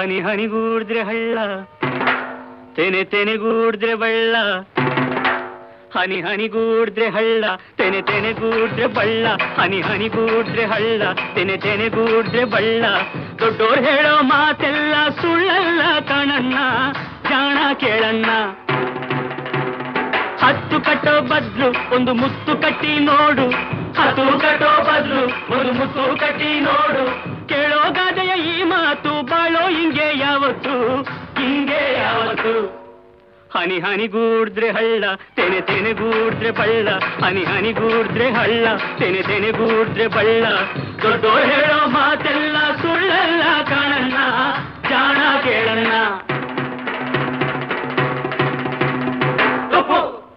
ಹನಿ ಹನಿಗೂಡಿದ್ರೆ ಹಳ್ಳ ತೆನೆ ತೆನೆಗೂಡಿದ್ರೆ ಬಳ್ಳ ಹನಿ ಹನಿಗೂಡಿದ್ರೆ ಹಳ್ಳ ತೆನೆ ತೆನೆಗೂಡಿದ್ರೆ ಬಳ್ಳ ಹನಿ ಹನಿಗೂಡಿದ್ರೆ ಹಳ್ಳ ತೆನೆ ತೆನೆಗೂಡಿದ್ರೆ ಬಳ್ಳ ದೊಡ್ಡೋರ್ ಹೇಳೋ ಮಾತೆಲ್ಲ ಸುಳ್ಳಲ್ಲ ಕಣಣ್ಣ ಜಾಣ ಕೇಳಣ್ಣ ಹತ್ತು ಕಟ್ಟೋ ಬದ್ಲು ಒಂದು ಮುತ್ತು ಕಟ್ಟಿ ನೋಡು ಹತ್ತು ಕಟ್ಟೋ ಬದ್ಲು ಒಂದು ಮುತ್ತು ಕಟ್ಟಿ ನೋಡು ಕೇಳೋ ಗಾದೆಯ ಈ ಮಾತು ಬಾಳೋ ಹಿಂಗೆ ಯಾವತ್ತು ಹಿಂಗೆ ಯಾವತ್ತು ಹನಿ ಹನಿಗೂಡಿದ್ರೆ ಹಳ್ಳ ತೆನೆ ತೆನೆಗೂಡಿದ್ರೆ ಬಳ್ಳ ಹನಿ ಹನಿಗೂಡಿದ್ರೆ ಹಳ್ಳ ತೆನೆ ತೆನೆಗೂಡಿದ್ರೆ ಬಳ್ಳ ದೊಡ್ಡೋರ್ ಹೇಳೋ ಮಾತೆಲ್ಲ ಸುಳ್ಳಲ್ಲ ಕಾಣಣ್ಣ ಜಾಣ ಕೇಳಣ್ಣ ತಪ್ಪು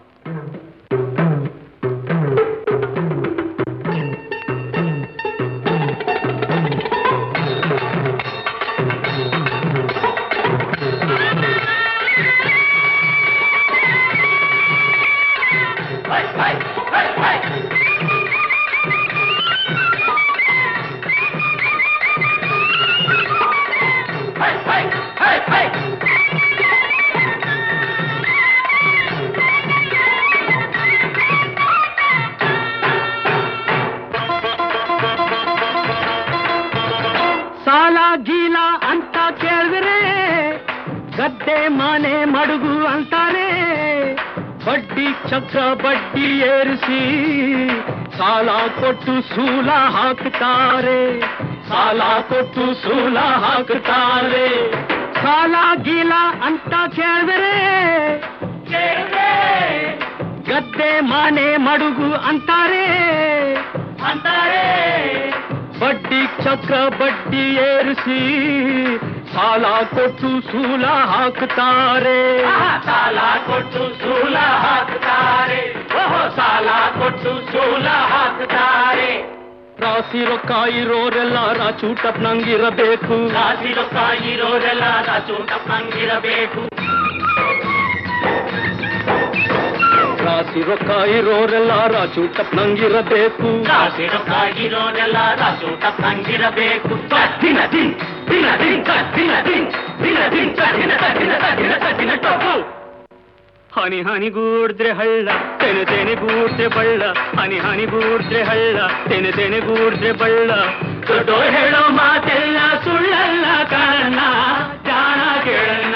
ಸಾಲ ಗೀಲ ಅಂತ ಕೇಳಿದ್ರೆ ಗದ್ದೆ ಮನೆ ಮಡುಗು ಅಂತಾರೆ ಬಡ್ಡಿ ಚಕ್ರ ಬಡ್ಡಿ ಏರಿಸಿ ಸಾಲ ಕೊಟ್ಟು ಸೂಲ ಹಾಕ್ತಾರೆ ಸಾಲ ಕೊಟ್ಟು ಸೂಲ ಹಾಕ್ತಾರೆ ಸಾಲ ಗೀಲ ಅಂತ ಕೇಳಿದ್ರೆ ಗದ್ದೆ ಮನೆ ಮಡುಗು ಅಂತಾರೆ ಅಂತಾರೆ ಬಡ್ಡಿ ಚಕ್ರ ಬಡ್ಡಿ ಏರಿಸಿ ಸಾಲ ಕೊಟ್ಟು ಸೂಲ ಹಾಕ್ತಾರೆ ಸಾಲ ಕೊಟ್ಟು ಸೂಲ ಹಾಕ್ತಾರೆ ಓಹೋ ಸಾಲ ಕೊಟ್ಟು ಸೂಲ ಹಾಕ್ತಾರೆ ರಾಸಿ ರೊಕ್ಕ ಇರೋರೆಲ್ಲ ರಾಚೂಟಪ್ನಂಗಿರಬೇಕು ರಾಸಿ ರೊಕ್ಕ ಇರೋರೆಲ್ಲ ರಾಚೂಟಪ್ನಂಗಿರಬೇಕು ರಾಸಿ ರೊಕ್ಕ ಇರೋರೆಲ್ಲ ರಾಚೂಟಪ್ನಂಗಿರಬೇಕು ರಾಸಿ ರೊಕ್ಕ ಇರೋರೆಲ್ಲ ರಾಚೂಟಪ್ನಂಗಿರಬೇಕು ದಿನ ದಿನ್ ದಿನ ದಿನ್ ದಿನ ದಿನ್ ದಿನ ದಿನ್ ದಿನ ದಿನ ದಿನ ದಿನ ಟೊಪ್ಪು ಹನಿ ಹನಿಗೂಡಿದ್ರೆ ಹಳ್ಳ ತೆನೆ ತೆನೆಗೂಡಿದ್ರೆ ಬಳ್ಳ ಹನಿ ಹನಿಗೂಡಿದ್ರೆ ಹಳ್ಳ ತೆನೆ ತೆನೆಗೂಡಿದ್ರೆ ಬಳ್ಳ ದೊಡ್ಡೋರ್ ಹೇಳೋ ಮಾತೆಲ್ಲ ಸುಳ್ಳಲ್ಲ ಕಾರಣ ಜಾಣ ಕೇಳಣ್ಣ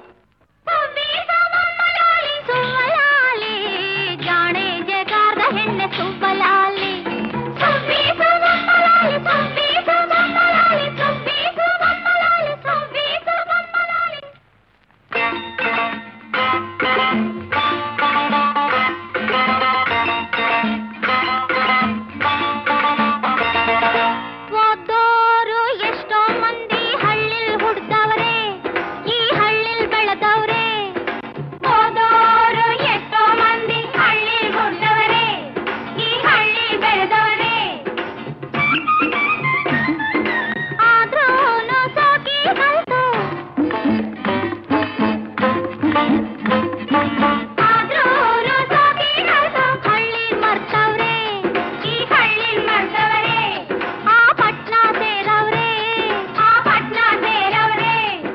ಸುವ್ವಿ ಸುಮಲಾಲಿ ಸುವ್ವಲಾಲಿ, ಜಾಣೆ ಜಗಾರ್ದ ಹೆಣ್ಣೆ ಸುಬ್ಬಲಾಲಿ. ಸುವ್ವಿ ಸುಮಲಾಲಿ, ಸುವ್ವಿ ಸುಮಲಾಲಿ, ಸುವ್ವಿ ಸುಮಲಾಲಿ, ಸುವ್ವಿ ಸುಮಲಾಲಿ. ಓದೋರು ಎಷ್ಟೋ ಮಂದಿ ಹಳ್ಳಿಲ್ ಹುಡ್ದವ್ರೆ ಈ ಹಳ್ಳಿಲ್ ಬೆಳೆದವ್ರೆ ಓದೋರು ಎಷ್ಟೋ ಮಂದಿ ಹಳ್ಳಿಲ್ ಹುಡ್ದವ್ರೆ ಈ ಹಳ್ಳಿಲ್ ಬೆಳೆದವ್ರೆ ಆದ್ರೂನು ಸೋಕಿ ಕಲ್ತು ಆದ್ರೂನು ಸೋಕಿ ಕಲ್ತು ಹಳ್ಳಿಲ್ ಮರ್ತವ್ರೆ ಈ ಹಳ್ಳಿಲ್ ಮರ್ತವ್ರೆ ಆ ಪಟ್ನ ಸೇರವ್ರೆ ಆ ಪಟ್ನ ಸೇರವ್ರೆ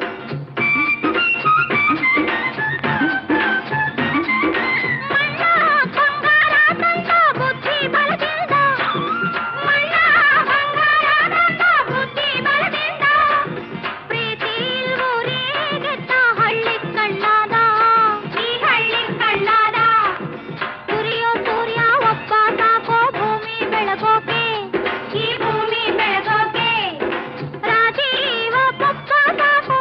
ಮಣ್ಣ ಬಂಗಾರ ತಂದ ಬುದ್ಧಿ ಬಲದಿಂದ ಮಣ್ಣ ಬಂಗಾರ ತಂದ ಬುದ್ಧಿ ಬಲದಿಂದ ಪ್ರೀತಿ ಊರಿಗೆತ್ತ ಹಳ್ಳಿ ಕಳ್ಳಾದ ಈ ಹಳ್ಳಿ ಕಳ್ಳಾದ ಉರಿಯೋ ಸೂರ್ಯ ಒಬ್ಬ ಸಾಕೋ ಭೂಮಿ ಬೆಳಗೋಕೆ ಈ ಭೂಮಿ ಬೆಳಗೋಕೆ ರಾಜೀವ ಪಪ್ಪ ಸಾಕು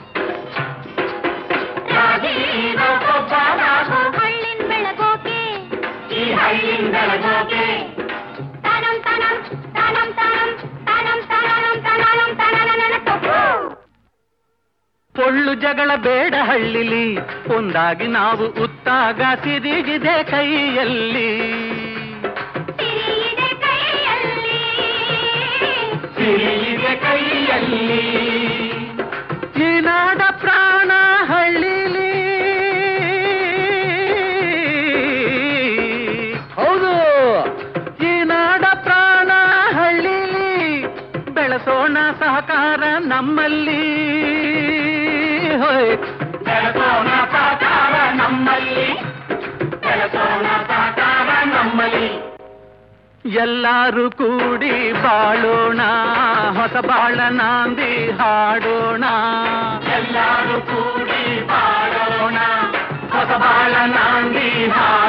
ರಾಜೀವ ಪಪ್ಪ ಸಾಕು ಹಳ್ಳಿನ್ ಬೆಳಗೋಕೆ ಈ ಹಳ್ಳಿನ್ ಬೆಳಗೋಕೆ ತನಂ ತನಂ ತನಂ ತನಂ ತನಂ ತನಂ ತನಂ ತನನನ ತಪ್ಪು ಪೊಳ್ಳು ಜಗಳ ಬೇಡ ಹಳ್ಳಿಲಿ ಒಂದಾಗಿ ನಾವು ಉತ್ತಾಗ ಸಿರಿಗಿದೆ ಕೈಯಲ್ಲಿ ಸಿರಿಯಿದೆ ಕೈಯಲ್ಲಿ ಸಿರಿಗಿದೆ ಕೈಯಲ್ಲಿ ಈ ನಾಡ ಪ್ರಾಣ ಹಳ್ಳಿಲಿ ಹೌದು ಈ ನಾಡ ಪ್ರಾಣ ಹಳ್ಳಿಲಿ ಬೆಳೆಸೋಣ ಸಹಕಾರ ನಮ್ಮಲ್ಲಿ ಹೋಯ್ ಬೆಳಸೋಣ ಸಾಕಾರ ನಮ್ಮಲ್ಲಿ ಬೆಳಸೋಣ ಸಾಕಾರ ನಮ್ಮಲ್ಲಿ ಎಲ್ಲರೂ ಕೂಡಿ ಬಾಳೋಣ ಹೊಸ ಬಾಳ ನಾಂದಿ ಹಾಡೋಣ ಎಲ್ಲರೂ ಕೂಡಿ ಬಾಳೋಣ ಹೊಸ ಬಾಳ ನಾಂದಿ ಹಾಡೋಣ